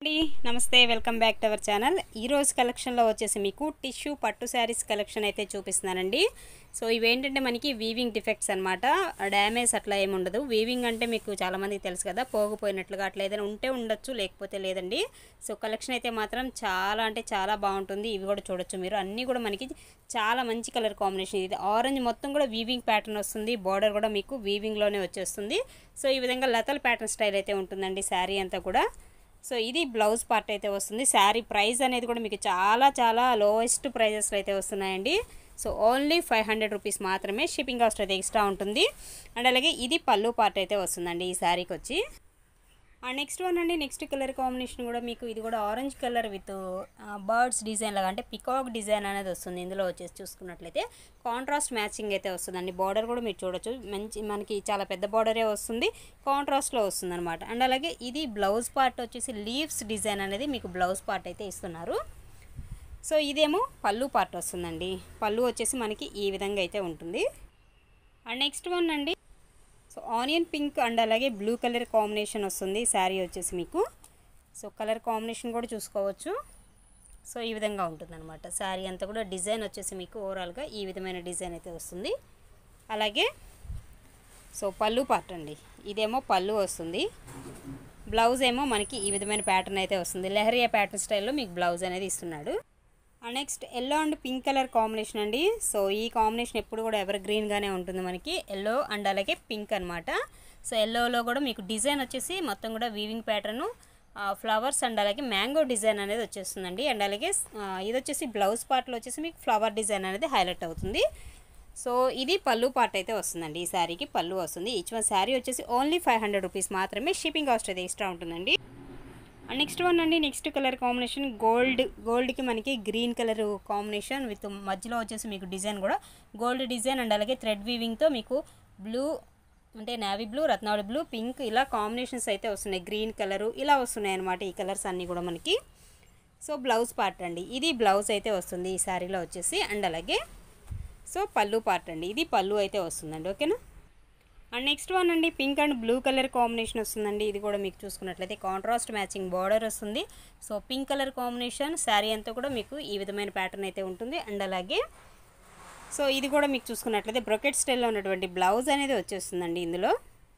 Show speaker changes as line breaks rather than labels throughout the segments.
అండి నమస్తే welcome back to our channel ఈ రోజు కలెక్షన్లో వచ్చేసి మీకు టిష్యూ పట్టు శారీస్ కలెక్షన్ అయితే చూపిస్తున్నానండి సో ఇవేంటంటే మనకి వీవింగ్ డిఫెక్ట్స్ అనమాట డ్యామేజ్ అట్లా ఏమి ఉండదు వీవింగ్ అంటే మీకు చాలామందికి తెలుసు కదా పోగిపోయినట్లుగా అట్లా ఏదైనా ఉంటే ఉండొచ్చు లేకపోతే లేదండి సో కలెక్షన్ అయితే మాత్రం చాలా అంటే చాలా బాగుంటుంది ఇవి కూడా చూడొచ్చు మీరు అన్నీ కూడా మనకి చాలా మంచి కలర్ కాంబినేషన్ ఇది ఆరెంజ్ మొత్తం కూడా వీవింగ్ ప్యాటర్న్ వస్తుంది బార్డర్ కూడా మీకు వీవింగ్లోనే వచ్చేస్తుంది సో ఈ విధంగా లతల్ ప్యాటర్న్ స్టైల్ అయితే ఉంటుందండి శారీ అంతా కూడా సో ఇది బ్లౌజ్ పార్ట్ అయితే వస్తుంది శారీ ప్రైస్ అనేది కూడా మీకు చాలా చాలా లోయెస్ట్ ప్రైజెస్లో అయితే వస్తున్నాయండి so only five hundred rupees మాత్రమే షిప్పింగ్ కాస్ట్ అయితే ఎక్స్ట్రా ఉంటుంది అండ్ అలాగే ఇది పళ్ళు పార్ట్ అయితే వస్తుందండి ఈ శారీకి వచ్చి అండ్ నెక్స్ట్ వన్ అండి నెక్స్ట్ కలర్ కాంబినేషన్ కూడా మీకు ఇది కూడా orange colour with birds design లాగా అంటే పికాక్ డిజైన్ అనేది వస్తుంది ఇందులో వచ్చేసి చూసుకున్నట్లయితే కాంట్రాస్ట్ మ్యాచింగ్ అయితే వస్తుందండి బార్డర్ కూడా మీరు చూడొచ్చు మంచి మనకి చాలా పెద్ద బార్డరే వస్తుంది కాంట్రాస్ట్లో వస్తుంది అనమాట అండ్ అలాగే ఇది బ్లౌజ్ పార్ట్ వచ్చేసి లీవ్స్ డిజైన్ అనేది మీకు బ్లౌజ్ పార్ట్ అయితే ఇస్తున్నారు సో ఇదేమో పళ్ళు పార్ట్ వస్తుందండి పళ్ళు వచ్చేసి మనకి ఈ విధంగా అయితే ఉంటుంది అండ్ నెక్స్ట్ వన్ అండి సో ఆనియన్ పింక్ అండ్ అలాగే బ్లూ కలర్ కాంబినేషన్ వస్తుంది శారీ వచ్చేసి మీకు సో కలర్ కాంబినేషన్ కూడా చూసుకోవచ్చు సో ఈ విధంగా ఉంటుందన్నమాట శారీ అంతా కూడా డిజైన్ వచ్చేసి మీకు ఓవరాల్గా ఈ విధమైన డిజైన్ అయితే వస్తుంది అలాగే సో పళ్ళు పార్ట్ అండి ఇదేమో పళ్ళు వస్తుంది బ్లౌజ్ ఏమో మనకి ఈ విధమైన ప్యాటర్న్ అయితే వస్తుంది లెహరియా ప్యాటర్న్ స్టైల్లో మీకు బ్లౌజ్ అనేది ఇస్తున్నాడు next yellow and pink colour combination అండి సో ఈ కాంబినేషన్ ఎప్పుడు కూడా ఎవర్ గ్రీన్గానే ఉంటుంది మనకి ఎల్లో అండ్ అలాగే పింక్ అనమాట సో ఎల్లోలో కూడా మీకు డిజైన్ వచ్చేసి మొత్తం కూడా వీవింగ్ ప్యాటర్న్ ఫ్లవర్స్ అండ్ అలాగే మ్యాంగో డిజైన్ అనేది వచ్చేస్తుందండి అండ్ అలాగే ఇది వచ్చేసి బ్లౌజ్ పార్ట్లో వచ్చేసి మీకు ఫ్లవర్ డిజైన్ అనేది హైలైట్ అవుతుంది సో ఇది పళ్ళు పార్ట్ అయితే వస్తుందండి ఈ శారీకి పళ్ళు వస్తుంది ఈచ్ వన్ శారీ వచ్చేసి ఓన్లీ ఫైవ్ హండ్రెడ్ రూపీస్ మాత్రమే షిప్పింగ్ కాస్ట్ అయితే ఎక్స్ట్రా ఉంటుందండి అండ్ నెక్స్ట్ వన్ అండి నెక్స్ట్ కలర్ కాంబినేషన్ గోల్డ్ గోల్డ్కి మనకి గ్రీన్ కలర్ కాంబినేషన్ విత్ మధ్యలో వచ్చేసి మీకు డిజైన్ కూడా గోల్డ్ డిజైన్ అండ్ అలాగే థ్రెడ్ వీవింగ్తో మీకు బ్లూ అంటే నావీ బ్లూ రత్నావళి బ్లూ పింక్ ఇలా కాంబినేషన్స్ అయితే వస్తున్నాయి గ్రీన్ కలరు ఇలా వస్తున్నాయి అనమాట ఈ కలర్స్ అన్నీ కూడా మనకి సో బ్లౌజ్ పార్ట్ అండి ఇది బ్లౌజ్ అయితే వస్తుంది ఈ శారీలో వచ్చేసి అండ్ అలాగే సో పళ్ళు పార్ట్ అండి ఇది పళ్ళు అయితే వస్తుందండి ఓకేనా అండ్ నెక్స్ట్ వన్ అండి pink and blue colour combination వస్తుందండి ఇది కూడా మీకు చూసుకున్నట్లయితే కాంట్రాస్ట్ మ్యాచింగ్ బార్డర్ వస్తుంది so pink colour combination sari అంతా కూడా మీకు ఈ విధమైన ప్యాటర్న్ అయితే ఉంటుంది అండ్ అలాగే సో ఇది కూడా మీకు చూసుకున్నట్లయితే బ్రొకెట్ స్టైల్లో ఉన్నటువంటి బ్లౌజ్ అనేది వచ్చేస్తుందండి ఇందులో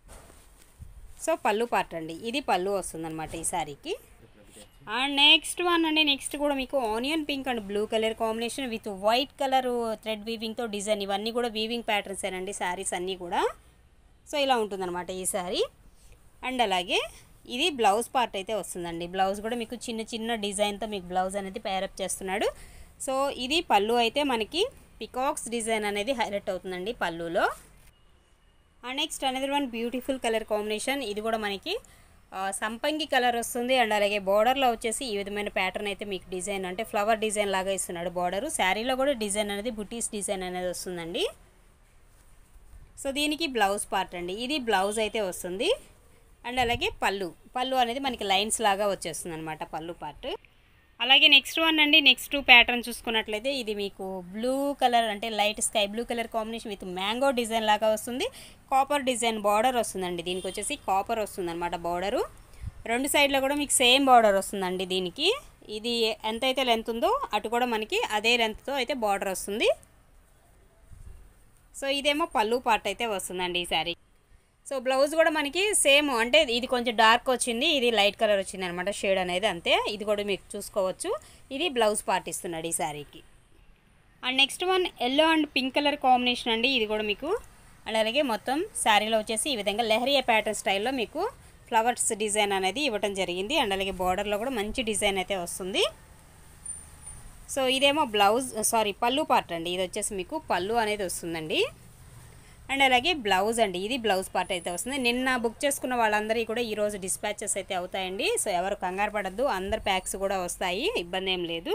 సో పళ్ళు పార్ట్ అండి ఇది పళ్ళు వస్తుందన్నమాట ఈ శారీకి అండ్ నెక్స్ట్ వన్ అండి నెక్స్ట్ కూడా మీకు onion pink and blue colour combination with white colour thread వీవింగ్తో డిజైన్ ఇవన్నీ కూడా వీవింగ్ ప్యాటర్న్స్ అండి శారీస్ అన్నీ కూడా సో ఇలా ఉంటుందన్నమాట ఈ శారీ అండ్ అలాగే ఇది బ్లౌజ్ పార్ట్ అయితే వస్తుందండి బ్లౌజ్ కూడా మీకు చిన్న చిన్న డిజైన్తో మీకు బ్లౌజ్ అనేది పేరప్ చేస్తున్నాడు సో ఇది పళ్ళు అయితే మనకి పికాక్స్ డిజైన్ అనేది హైలైట్ అవుతుందండి పళ్ళులో and next another one beautiful colour combination ఇది కూడా మనకి సంపంగి కలర్ వస్తుంది అండ్ అలాగే బార్డర్లో వచ్చేసి ఈ విధమైన ప్యాటర్న్ అయితే మీకు డిజైన్ అంటే ఫ్లవర్ డిజైన్ లాగా ఇస్తున్నాడు బార్డరు శారీలో కూడా డిజైన్ అనేది బుటీస్ డిజైన్ అనేది వస్తుందండి సో దీనికి బ్లౌజ్ పార్ట్ అండి ఇది బ్లౌజ్ అయితే వస్తుంది అండ్ అలాగే పళ్ళు పళ్ళు అనేది మనకి లైన్స్ లాగా వచ్చేస్తుంది అనమాట పళ్ళు పార్ట్ అలాగే నెక్స్ట్ వన్ అండి నెక్స్ట్ ప్యాటర్న్ చూసుకున్నట్లయితే ఇది మీకు బ్లూ కలర్ అంటే light sky blue colour combination with mango design లాగా వస్తుంది కాపర్ డిజైన్ బార్డర్ వస్తుందండి దీనికి వచ్చేసి కాపర్ వస్తుంది అనమాట బార్డరు రెండు సైడ్లో కూడా మీకు సేమ్ బార్డర్ వస్తుందండి దీనికి ఇది ఎంతైతే లెంత్ ఉందో అటు కూడా మనకి అదే లెంత్తో అయితే బార్డర్ వస్తుంది సో ఇదేమో పళ్ళు పార్ట్ అయితే వస్తుందండి ఈ శారీ సో బ్లౌజ్ కూడా మనకి సేమ్ అంటే ఇది కొంచెం డార్క్ వచ్చింది ఇది లైట్ కలర్ వచ్చింది అనమాట షేడ్ అనేది అంతే ఇది కూడా మీకు చూసుకోవచ్చు ఇది బ్లౌజ్ పార్ట్ ఇస్తున్నాడు ఈ శారీకి and next one yellow and pink colour combination అండి ఇది కూడా మీకు అండ్ అలాగే మొత్తం శారీలో వచ్చేసి ఈ విధంగా లెహరియా ప్యాటర్న్ స్టైల్లో మీకు ఫ్లవర్స్ డిజైన్ అనేది ఇవ్వడం జరిగింది అండ్ అలాగే బార్డర్లో కూడా మంచి డిజైన్ అయితే వస్తుంది సో ఇదేమో బ్లౌజ్ సారీ పళ్ళు పార్ట్ అండి ఇది వచ్చేసి మీకు పళ్ళు అనేది వస్తుందండి అండ్ అలాగే బ్లౌజ్ అండి ఇది బ్లౌజ్ పార్ట్ అయితే వస్తుంది నిన్న బుక్ చేసుకున్న వాళ్ళందరికీ కూడా ఈరోజు డిస్పాచెస్ అయితే అవుతాయండి సో ఎవరు కంగారు పడద్దు అందరు ప్యాక్స్ కూడా వస్తాయి ఇబ్బంది ఏం లేదు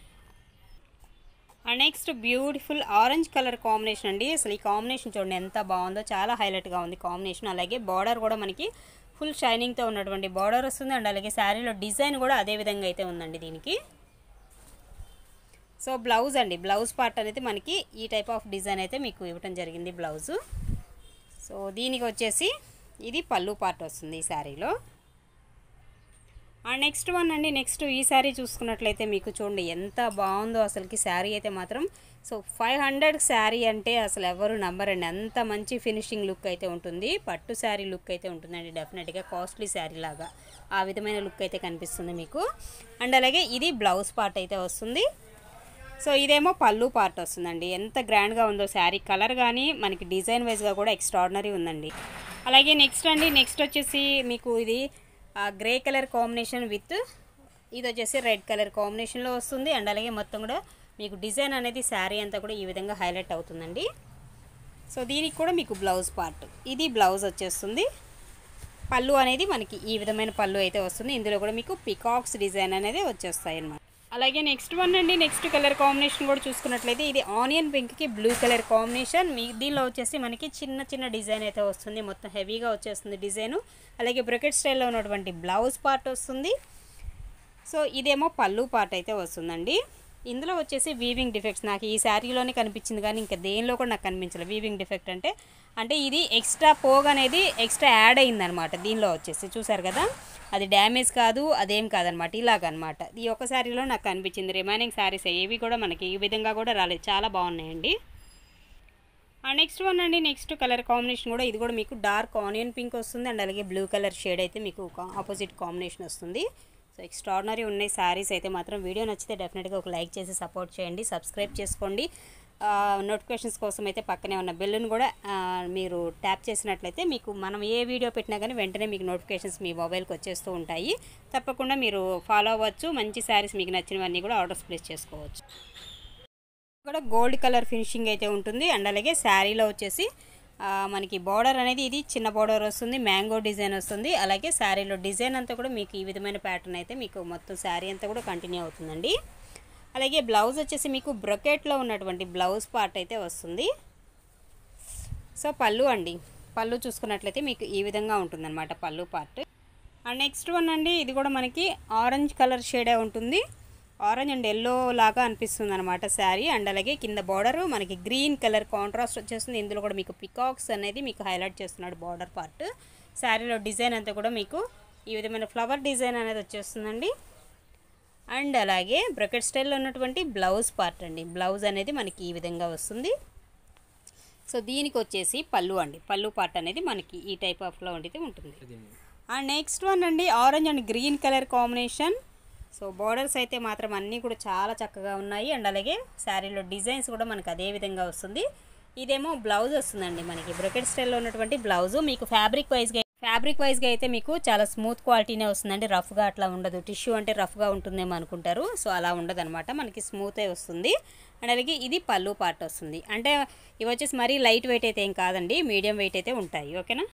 and next beautiful orange colour combination అండి అసలు ఈ కాంబినేషన్ చూడండి ఎంత బాగుందో చాలా హైలైట్గా ఉంది కాంబినేషన్ అలాగే బార్డర్ కూడా మనకి ఫుల్ షైనింగ్తో ఉన్నటువంటి బార్డర్ వస్తుంది అండ్ అలాగే శారీలో డిజైన్ కూడా అదే విధంగా అయితే ఉందండి దీనికి సో బ్లౌజ్ అండి బ్లౌజ్ పార్ట్ అనేది మనకి ఈ టైప్ ఆఫ్ డిజైన్ అయితే మీకు ఇవ్వటం జరిగింది బ్లౌజు సో దీనికి వచ్చేసి ఇది పళ్ళు పార్ట్ వస్తుంది ఈ శారీలో నెక్స్ట్ వన్ అండి నెక్స్ట్ ఈ శారీ చూసుకున్నట్లయితే మీకు చూడండి ఎంత బాగుందో అసలుకి శారీ అయితే మాత్రం సో ఫైవ్ హండ్రెడ్ శారీ అంటే అసలు ఎవరు నమ్మరండి అంత మంచి ఫినిషింగ్ లుక్ అయితే ఉంటుంది పట్టు శారీ లుక్ అయితే ఉంటుందండి డెఫినెట్గా కాస్ట్లీ శారీ లాగా ఆ విధమైన లుక్ అయితే కనిపిస్తుంది మీకు అండ్ అలాగే ఇది బ్లౌజ్ పార్ట్ అయితే వస్తుంది సో ఇదేమో పళ్ళు పార్ట్ వస్తుందండి ఎంత గ్రాండ్గా ఉందో శారీ కలర్ కానీ మనకి డిజైన్ వైజ్గా కూడా ఎక్స్ట్రాడినరీ ఉందండి అలాగే నెక్స్ట్ అండి నెక్స్ట్ వచ్చేసి మీకు ఇది గ్రే కలర్ కాంబినేషన్ విత్ ఇది వచ్చేసి రెడ్ కలర్ కాంబినేషన్లో వస్తుంది అండ్ అలాగే మొత్తం కూడా మీకు డిజైన్ అనేది శారీ అంతా కూడా ఈ విధంగా హైలైట్ అవుతుందండి సో దీనికి కూడా మీకు బ్లౌజ్ పార్ట్ ఇది బ్లౌజ్ వచ్చేస్తుంది పళ్ళు అనేది మనకి ఈ విధమైన పళ్ళు అయితే వస్తుంది ఇందులో కూడా మీకు పికాక్స్ డిజైన్ అనేది వచ్చేస్తాయి అన్నమాట అలాగే నెక్స్ట్ వన్ అండి నెక్స్ట్ కలర్ కాంబినేషన్ కూడా చూసుకున్నట్లయితే ఇది ఆనియన్ పింక్కి బ్లూ కలర్ కాంబినేషన్ మీ దీనిలో వచ్చేసి మనకి చిన్న చిన్న డిజైన్ అయితే వస్తుంది మొత్తం హెవీగా వచ్చేస్తుంది డిజైను అలాగే బ్రకెట్ స్టైల్లో ఉన్నటువంటి బ్లౌజ్ పార్ట్ వస్తుంది సో ఇదేమో పళ్ళు పార్ట్ అయితే వస్తుందండి ఇందులో వచ్చేసి వీవింగ్ డిఫెక్ట్స్ నాకు ఈ శారీలోనే కనిపించింది కానీ ఇంకా దేనిలో కూడా నాకు కనిపించలేదు వీవింగ్ డిఫెక్ట్ అంటే అంటే ఇది ఎక్స్ట్రా పోగ్ అనేది ఎక్స్ట్రా యాడ్ అయిందనమాట దీనిలో వచ్చేసి చూసారు కదా అది డ్యామేజ్ కాదు అదేం కాదనమాట ఇలాగనమాట ఈ ఒక్క శారీలో నాకు కనిపించింది రిమైనింగ్ శారీస్ ఏవి కూడా మనకి ఈ విధంగా కూడా రాలేదు చాలా బాగున్నాయండి నెక్స్ట్ వన్ అండి నెక్స్ట్ కలర్ కాంబినేషన్ కూడా ఇది కూడా మీకు డార్క్ ఆనియన్ పింక్ వస్తుంది అండ్ అలాగే బ్లూ కలర్ షేడ్ అయితే మీకు ఆపోజిట్ కాంబినేషన్ వస్తుంది సో ఎక్స్ట్రాడినరీ ఉన్నాయి శారీస్ అయితే మాత్రం వీడియో నచ్చితే డెఫినెట్గా ఒక లైక్ చేసి సపోర్ట్ చేయండి సబ్స్క్రైబ్ చేసుకోండి నోటిఫికేషన్స్ కోసం అయితే పక్కనే ఉన్న బెల్లును కూడా ఆ, మీరు ట్యాప్ చేసినట్లయితే మీకు మనం ఏ వీడియో పెట్టినా కానీ వెంటనే మీకు నోటిఫికేషన్స్ మీ మొబైల్కి వచ్చేస్తూ ఉంటాయి తప్పకుండా మీరు ఫాలో అవ్వచ్చు మంచి శారీస్ మీకు నచ్చినవన్నీ కూడా ఆర్డర్స్ ప్లేస్ చేసుకోవచ్చు కూడా గోల్డ్ కలర్ ఫినిషింగ్ అయితే ఉంటుంది అండ్ అలాగే శారీలో వచ్చేసి ఆ, మనకి బార్డర్ అనేది ఇది చిన్న బార్డర్ వస్తుంది మ్యాంగో డిజైన్ వస్తుంది అలాగే శారీలో డిజైన్ అంతా కూడా మీకు ఈ విధమైన ప్యాటర్న్ అయితే మీకు మొత్తం శారీ అంతా కూడా కంటిన్యూ అవుతుందండి అలాగే బ్లౌజ్ వచ్చేసి మీకు బ్రొకెట్లో ఉన్నటువంటి బ్లౌజ్ పార్ట్ అయితే వస్తుంది సో పళ్ళు అండి పళ్ళు చూసుకున్నట్లయితే మీకు ఈ విధంగా ఉంటుందన్నమాట పళ్ళు పార్ట్ అండ్ నెక్స్ట్ వన్ అండి ఇది కూడా మనకి ఆరెంజ్ కలర్ షేడే ఉంటుంది ఆరెంజ్ అండ్ ఎల్లో లాగా అనిపిస్తుంది అనమాట శారీ అండ్ అలాగే కింద బార్డర్ మనకి గ్రీన్ కలర్ కాంట్రాస్ట్ వచ్చేస్తుంది ఇందులో కూడా మీకు పికాక్స్ అనేది మీకు హైలైట్ చేస్తున్నాడు బార్డర్ పార్ట్ శారీలో డిజైన్ అంతా కూడా మీకు ఈ విధమైన ఫ్లవర్ డిజైన్ అనేది వచ్చేస్తుందండి అండ్ అలాగే బ్రకెట్ స్టైల్లో ఉన్నటువంటి బ్లౌజ్ పార్ట్ అండి బ్లౌజ్ అనేది మనకి ఈ విధంగా వస్తుంది సో దీనికి వచ్చేసి పళ్ళు అండి పళ్ళు పార్ట్ అనేది మనకి ఈ టైప్ ఆఫ్లో ఉండితే ఉంటుంది అండ్ నెక్స్ట్ వన్ అండి orange and green colour combination so borders అయితే మాత్రం అన్నీ కూడా చాలా చక్కగా ఉన్నాయి అండ్ అలాగే శారీలో డిజైన్స్ కూడా మనకు అదే విధంగా వస్తుంది ఇదేమో బ్లౌజ్ వస్తుందండి మనకి బ్రకెట్ స్టైల్లో ఉన్నటువంటి బ్లౌజ్ మీకు ఫ్యాబ్రిక్ వైజ్గా ఫ్యాబ్రిక్ వైజ్గా అయితే మీకు చాలా స్మూత్ క్వాలిటీనే వస్తుందండి రఫ్గా అట్లా ఉండదు టిష్యూ అంటే రఫ్గా ఉంటుందేమో అనుకుంటారు సో అలా ఉండదు అనమాట మనకి స్మూతే వస్తుంది అండ్ అలాగే ఇది పళ్ళు పార్ట్ వస్తుంది అంటే ఇవి వచ్చేసి మరీ లైట్ వెయిట్ అయితే ఏం కాదండి మీడియం వెయిట్ అయితే ఉంటాయి ఓకేనా